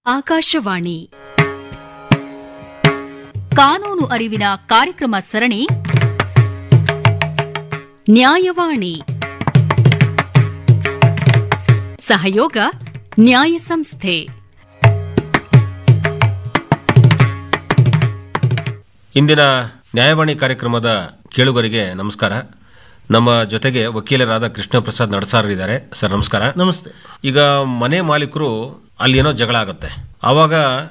ಆಕಾಶವಾಣಿ ಕಾನೂನು ಅರಿವಿನ ಕಾರ್ಯಕ್ರಮ ಸರಣಿ ನ್ಯಾಯವಾಣಿ ಸಹಯೋಗ ನ್ಯಾಯ ಸಂಸ್ಥೆ ಇಂದಿನ ನ್ಯಾಯವಾಣಿ ಕಾರ್ಯಕ್ರಮದ ಕೇಳುಗರಿಗೆ ನಮಸ್ಕಾರ ನಮ್ಮ ಜೊತೆಗೆ ವಕೀಲರಾದ ಕೃಷ್ಣ ಪ್ರಸಾದ್ ನಡಸಾರ್ ಇದ್ದಾರೆ ಸರ್ ನಮಸ್ಕಾರ ನಮಸ್ತೆ ಈಗ ಮನೆ ಮಾಲೀಕರು ಅಲ್ಲಿ ಏನೋ ಜಗಳ ಆಗುತ್ತೆ ಆವಾಗ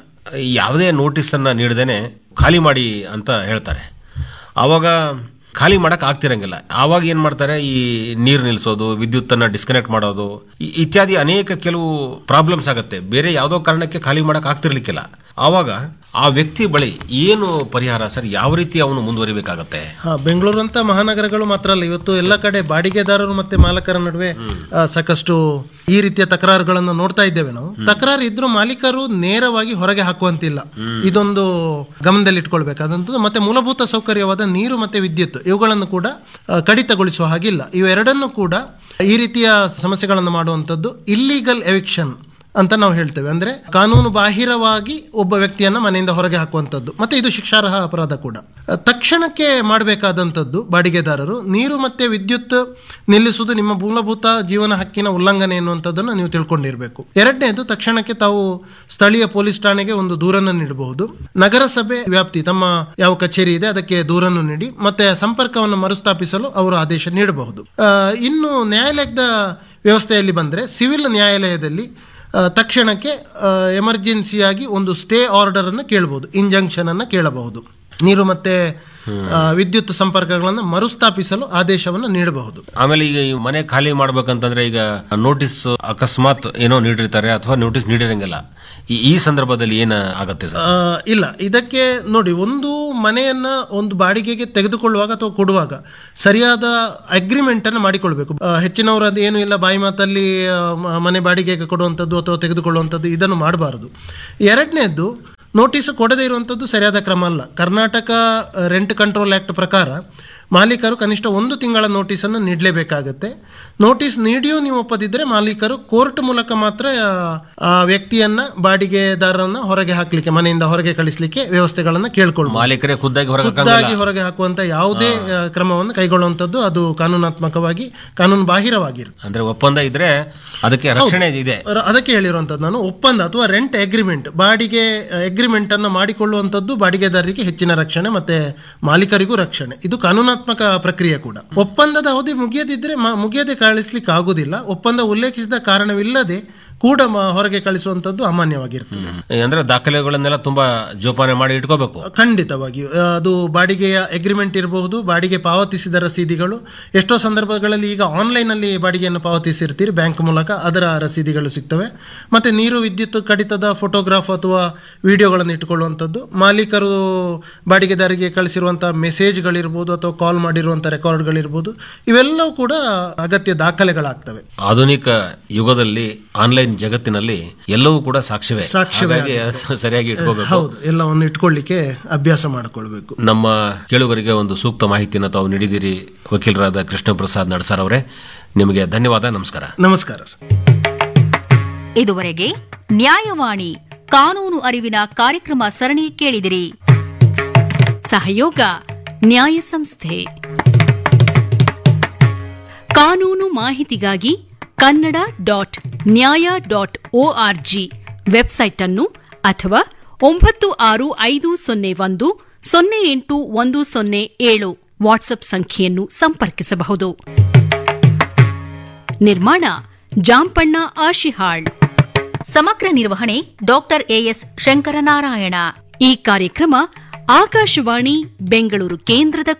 ಯಾವುದೇ ನೋಟಿಸ್ ಅನ್ನ ನೀಡದೇನೆ ಖಾಲಿ ಮಾಡಿ ಅಂತ ಹೇಳ್ತಾರೆ ಆವಾಗ ಖಾಲಿ ಮಾಡಕ್ ಆಗ್ತಿರಂಗಿಲ್ಲ ಆವಾಗ ಏನ್ ಮಾಡ್ತಾರೆ ಈ ನೀರು ನಿಲ್ಲಿಸೋದು ವಿದ್ಯುತ್ ಅನ್ನ ಡಿಸ್ಕನೆಕ್ಟ್ ಮಾಡೋದು ಈ- ಇತ್ಯಾದಿ ಅನೇಕ ಕೆಲವು ಪ್ರಾಬ್ಲಮ್ಸ್ ಆಗುತ್ತೆ ಬೇರೆ ಯಾವುದೋ ಕಾರಣಕ್ಕೆ ಖಾಲಿ ಮಾಡಕ್ ಆಗ್ತಿರ್ಲಿಕ್ಕಿಲ್ಲ ಆವಾಗ ಆ ವ್ಯಕ್ತಿ ಬಳಿ ಏನು ಪರಿಹಾರ ಸರ್ ಯಾವ ರೀತಿ ಅವನು ಮುಂದುವರಿಬೇಕಾಗತ್ತೆ ಹಾ ಬೆಂಗಳೂರಂತ ಮಹಾನಗರಗಳು ಮಾತ್ರ ಅಲ್ಲ ಇವತ್ತು ಎಲ್ಲ ಕಡೆ ಬಾಡಿಗೆದಾರರು ಮತ್ತೆ ಮಾಲಕರ ನಡುವೆ ಆ, ಸಾಕಷ್ಟು ಈ ರೀತಿಯ ತಕರಾರುಗಳನ್ನು ನೋಡ್ತಾ ಇದ್ದೇವೆ ನಾವು ತಕರಾರು ಇದ್ರೂ ಮಾಲೀಕರು ನೇರವಾಗಿ ಹೊರಗೆ ಹಾಕುವಂತಿಲ್ಲ ಇದೊಂದು ಗಮನದಲ್ಲಿ ಇಟ್ಕೊಳ್ಬೇಕಾದಂಥದ್ದು ಮತ್ತೆ ಮೂಲಭೂತ ಸೌಕರ್ಯವಾದ ನೀರು ಮತ್ತೆ ವಿದ್ಯುತ್ ಇವುಗಳನ್ನು ಕೂಡ ಆ, ಕಡಿತಗೊಳಿಸುವ ಹಾಗಿಲ್ಲ ಇವೆರಡನ್ನು ಕೂಡ ಈ ರೀತಿಯ ಸಮಸ್ಯೆಗಳನ್ನು ಮಾಡುವಂಥದ್ದು ಇಲ್ಲಿಗಲ್ ಎವಿಕ್ಷನ್ ಅಂತ ನಾವು ಹೇಳ್ತೇವೆ ಅಂದ್ರೆ ಕಾನೂನು ಬಾಹಿರವಾಗಿ ಒಬ್ಬ ವ್ಯಕ್ತಿಯನ್ನ ಮನೆಯಿಂದ ಹೊರಗೆ ಹಾಕುವಂಥದ್ದು ಮತ್ತೆ ಇದು ಶಿಕ್ಷಾರ್ಹ ಅಪರಾಧ ಕೂಡ ಅಹ್, ತಕ್ಷಣಕ್ಕೆ ಮಾಡಬೇಕಾದಂಥದ್ದು ಬಾಡಿಗೆದಾರರು ನೀರು ಮತ್ತೆ ವಿದ್ಯುತ್ ನಿಲ್ಲಿಸುವುದು ನಿಮ್ಮ ಮೂಲಭೂತ ಜೀವನ ಹಕ್ಕಿನ ಉಲ್ಲಂಘನೆ ಎನ್ನುವಂಥದ್ದನ್ನು ನೀವು ತಿಳ್ಕೊಂಡಿರಬೇಕು ಎರಡನೇದು ತಕ್ಷಣಕ್ಕೆ ತಾವು ಸ್ಥಳೀಯ ಪೊಲೀಸ್ ಠಾಣೆಗೆ ಒಂದು ದೂರನ್ನು ನೀಡಬಹುದು ನಗರಸಭೆ ವ್ಯಾಪ್ತಿ ತಮ್ಮ ಯಾವ ಕಚೇರಿ ಇದೆ ಅದಕ್ಕೆ ದೂರನ್ನು ನೀಡಿ ಮತ್ತೆ ಸಂಪರ್ಕವನ್ನು ಮರುಸ್ಥಾಪಿಸಲು ಅವರು ಆದೇಶ ನೀಡಬಹುದು ಅಹ್, ಇನ್ನು ನ್ಯಾಯಾಲಯದ ವ್ಯವಸ್ಥೆಯಲ್ಲಿ ಬಂದರೆ ಸಿವಿಲ್ ನ್ಯಾಯಾಲಯದಲ್ಲಿ ಆ, ತಕ್ಷಣಕ್ಕೆ ಎಮರ್ಜೆನ್ಸಿಯಾಗಿ ಒಂದು ಸ್ಟೇ ಆರ್ಡರ್ ಅನ್ನು ಕೇಳಬಹುದು ಇಂಜಂಕ್ಷನ್ ಅನ್ನು ಕೇಳಬಹುದು ನೀರು ಮತ್ತೆ ಆ, ವಿದ್ಯುತ್ ಸಂಪರ್ಕಗಳನ್ನು ಮರುಸ್ಥಾಪಿಸಲು ಆದೇಶವನ್ನು ನೀಡಬಹುದು ಆಮೇಲೆ ಈಗ ಈ ಮನೆ ಖಾಲಿ ಮಾಡ್ಬೇಕಂತಂದ್ರೆ ಈಗ ನೋಟಿಸ್ ಅಕಸ್ಮಾತ್ ಏನೋ ನೀಡಿರ್ತಾರೆ ಅಥವಾ ನೋಟಿಸ್ ನೀಡಿರಂಗಿಲ್ಲ ಈ ಈ ಸಂದರ್ಭದಲ್ಲಿ ಏನ ಆಗತ್ತೆ ಸರ್ ಆ, ಇಲ್ಲ ಇದಕ್ಕೆ ನೋಡಿ ಒಂದು ಮನೆಯನ್ನ ಒಂದು ಬಾಡಿಗೆಗೆ ತೆಗೆದುಕೊಳ್ಳುವಾಗ ಅಥವಾ ಕೊಡುವಾಗ ಸರಿಯಾದ ಅಗ್ರಿಮೆಂಟ್ ಅನ್ನು ಮಾಡಿಕೊಳ್ಬೇಕು ಆ, ಹೆಚ್ಚಿನವರು ಅದು ಏನು ಇಲ್ಲ ಬಾಯಿ ಮಾತಲ್ಲಿ ಆ, ಮ- ಮನೆ ಬಾಡಿಗೆಗೆ ಕೊಡುವಂಥದ್ದು ಅಥವಾ ತೆಗೆದುಕೊಳ್ಳುವಂಥದ್ದು ಇದನ್ನು ಮಾಡಬಾರದು ಎರಡನೇದ್ದು ನೋಟಿಸ್ ಕೊಡದೇ ಇರುವಂಥದ್ದು ಸರಿಯಾದ ಕ್ರಮ ಅಲ್ಲ ಕರ್ನಾಟಕ ರೆಂಟ್ ಕಂಟ್ರೋಲ್ ಆ್ಯಕ್ಟ್ ಪ್ರಕಾರ ಮಾಲೀಕರು ಕನಿಷ್ಠ ಒಂದು ತಿಂಗಳ ನೋಟಿಸನ್ನು ನೀಡಲೇಬೇಕಾಗತ್ತೆ ನೋಟಿಸ್ ನೀಡಿಯೂ ನೀವು ಒಪ್ಪದಿದ್ದರೆ ಮಾಲೀಕರು ಕೋರ್ಟ್ ಮೂಲಕ ಮಾತ್ರ ಆ, ಆ ವ್ಯಕ್ತಿಯನ್ನ ಬಾಡಿಗೆದಾರರನ್ನ ಹೊರಗೆ ಹಾಕ್ಲಿಕ್ಕೆ ಮನೆಯಿಂದ ಹೊರಗೆ ಕಳಿಸ್ಲಿಕ್ಕೆ ವ್ಯವಸ್ಥೆಗಳನ್ನ ಕೇಳ್ಕೊಳ್ಬಹುದು ಮಾಲೀಕರೇ ಖುದ್ದಾಗಿ ಹೊರಗೆ ಖುದ್ದಾಗಿ ಹೊರಗೆ ಹಾಕುವಂತ ಯಾವುದೇ ಆ, ಕ್ರಮವನ್ನು ಕೈಗೊಳ್ಳುವಂಥದ್ದು ಅದು ಕಾನೂನಾತ್ಮಕವಾಗಿ ಕಾನೂನು ಬಾಹಿರವಾಗಿರುತ್ತೆ ಅಂದ್ರೆ ಒಪ್ಪಂದ ಇದ್ರೆ ಅದಕ್ಕೆ ರಕ್ಷಣೆ ಇದೆ ರ- ಅದಕ್ಕೆ ಹೇಳಿರುವಂಥದ್ದು ನಾನು ಒಪ್ಪಂದ ಅಥವಾ ರೆಂಟ್ ಅಗ್ರಿಮೆಂಟ್ ಬಾಡಿಗೆ ಅಗ್ರಿಮೆಂಟ್ ಅನ್ನು ಮಾಡಿಕೊಳ್ಳುವಂಥದ್ದು ಬಾಡಿಗೆದಾರರಿಗೆ ಹೆಚ್ಚಿನ ರಕ್ಷಣೆ ಮತ್ತೆ ಮಾಲೀಕರಿಗೂ ರಕ್ಷಣೆ ಇದು ಕಾನೂನಾತ್ಮಕ ಪ್ರಕ್ರಿಯೆ ಕೂಡ ಒಪ್ಪಂದದ ಅವಧಿ ಮುಗಿಯದಿದ್ರೆ ಮ- ಮುಗಿಯದೆ ಕಳಿಸ್ಲಿಕ್ಕೆ ಆಗುದಿಲ್ಲ ಒಪ್ಪಂದ ಉಲ್ಲೇಖಿಸಿದ ಕಾರಣವಿಲ್ಲದೆ ಕೂಡ ಮ- ಹೊರಗೆ ಕಳಿಸುವಂಥದ್ದು ಅಮಾನ್ಯವಾಗಿರ್ತದೆ ಅಂದ್ರೆ ದಾಖಲೆಗಳನ್ನೆಲ್ಲ ತುಂಬಾ ಜೋಪಾನೆ ಮಾಡಿ ಇಟ್ಕೋಬೇಕು ಖಂಡಿತವಾಗಿಯೂ ಆ, ಅದು ಬಾಡಿಗೆಯ ಅಗ್ರಿಮೆಂಟ್ ಇರಬಹುದು ಬಾಡಿಗೆ ಪಾವತಿಸಿದ ರಸೀದಿಗಳು ಎಷ್ಟೋ ಸಂದರ್ಭಗಳಲ್ಲಿ ಈಗ ಆನ್ಲೈನಲ್ಲಿ ಬಾಡಿಗೆಯನ್ನು ಪಾವತಿಸಿರ್ತೀರಿ ಬ್ಯಾಂಕ್ ಮೂಲಕ ಅದರ ರಸೀದಿಗಳು ಸಿಗ್ತವೆ ಮತ್ತೆ ನೀರು ವಿದ್ಯುತ್ ಕಡಿತದ ಫೋಟೋಗ್ರಾಫ್ ಅಥವಾ ವಿಡಿಯೋಗಳನ್ನು ಇಟ್ಟುಕೊಳ್ಳುವಂಥದ್ದು ಮಾಲೀಕರು ಬಾಡಿಗೆದಾರಿಗೆ ಕಳಿಸಿರುವಂತಹ ಮೆಸೇಜ್ಗಳಿರ್ಬೋದು ಅಥವಾ ಕಾಲ್ ಮಾಡಿರುವಂಥ ರೆಕಾರ್ಡ್ಗಳಿರ್ಬೋದು ಇವೆಲ್ಲವೂ ಕೂಡ ಅಗತ್ಯ ದಾಖಲೆಗಳಾಗ್ತವೆ ಆಧುನಿಕ ಯುಗದಲ್ಲಿ ಆನ್ಲೈನ್ ಜಗತ್ತಿನಲ್ಲಿ ಎಲ್ಲವೂ ಕೂಡ ಸಾಕ್ಷ್ಯವೇ ಸಾಕ್ಷ್ಯವೇ ಹಾಗಾಗಿ ಸರಿಯಾಗಿ ಇಟ್ಕೋಬೇಕು ಹೌದು ಎಲ್ಲವನ್ನು ಇಟ್ಕೊಳ್ಳಿಕ್ಕೆ ಅಭ್ಯಾಸ ಮಾಡಿಕೊಳ್ಬೇಕು ನಮ್ಮ ಕೇಳುಗರಿಗೆ ಒಂದು ಸೂಕ್ತ ಮಾಹಿತಿಯನ್ನು ತಾವು ನೀಡಿದಿರಿ ವಕೀಲರಾದ ಕೃಷ್ಣ ಪ್ರಸಾದ್ ನಡ್ಸರ್ ಅವರೇ ನಿಮಗೆ ಧನ್ಯವಾದ ನಮಸ್ಕಾರ ನಮಸ್ಕಾರ ಸರ್ ಇದುವರೆಗೆ ನ್ಯಾಯವಾಣಿ ಕಾನೂನು ಅರಿವಿನ ಕಾರ್ಯಕ್ರಮ ಸರಣಿ ಕೇಳಿದಿರಿ ಸಹಯೋಗ ನ್ಯಾಯ ಸಂಸ್ಥೆ ಕಾನೂನು ಮಾಹಿತಿಗಾಗಿ Kannada dot Nyaya dot ORG website ಅನ್ನು ಅಥವಾ ಒಂಬತ್ತು ಆರು ಐದು ಸೊನ್ನೆ ಒಂದು ಸೊನ್ನೆ ಎಂಟು ಒಂದು ಸೊನ್ನೆ ಏಳು ವಾಟ್ಸ್ಆಪ್ ಸಂಖ್ಯೆಯನ್ನು ಸಂಪರ್ಕಿಸಬಹುದು ನಿರ್ಮಾಣ ಜಾಂಪಣ್ಣ ಆಶಿಹಾಳ್ ಸಮಗ್ರ ನಿರ್ವಹಣೆ ಡಾಕ್ಟರ್ ಎಎಸ್ ಶಂಕರನಾರಾಯಣ ಈ ಕಾರ್ಯಕ್ರಮ ಆಕಾಶವಾಣಿ ಬೆಂಗಳೂರು ಕೇಂದ್ರದ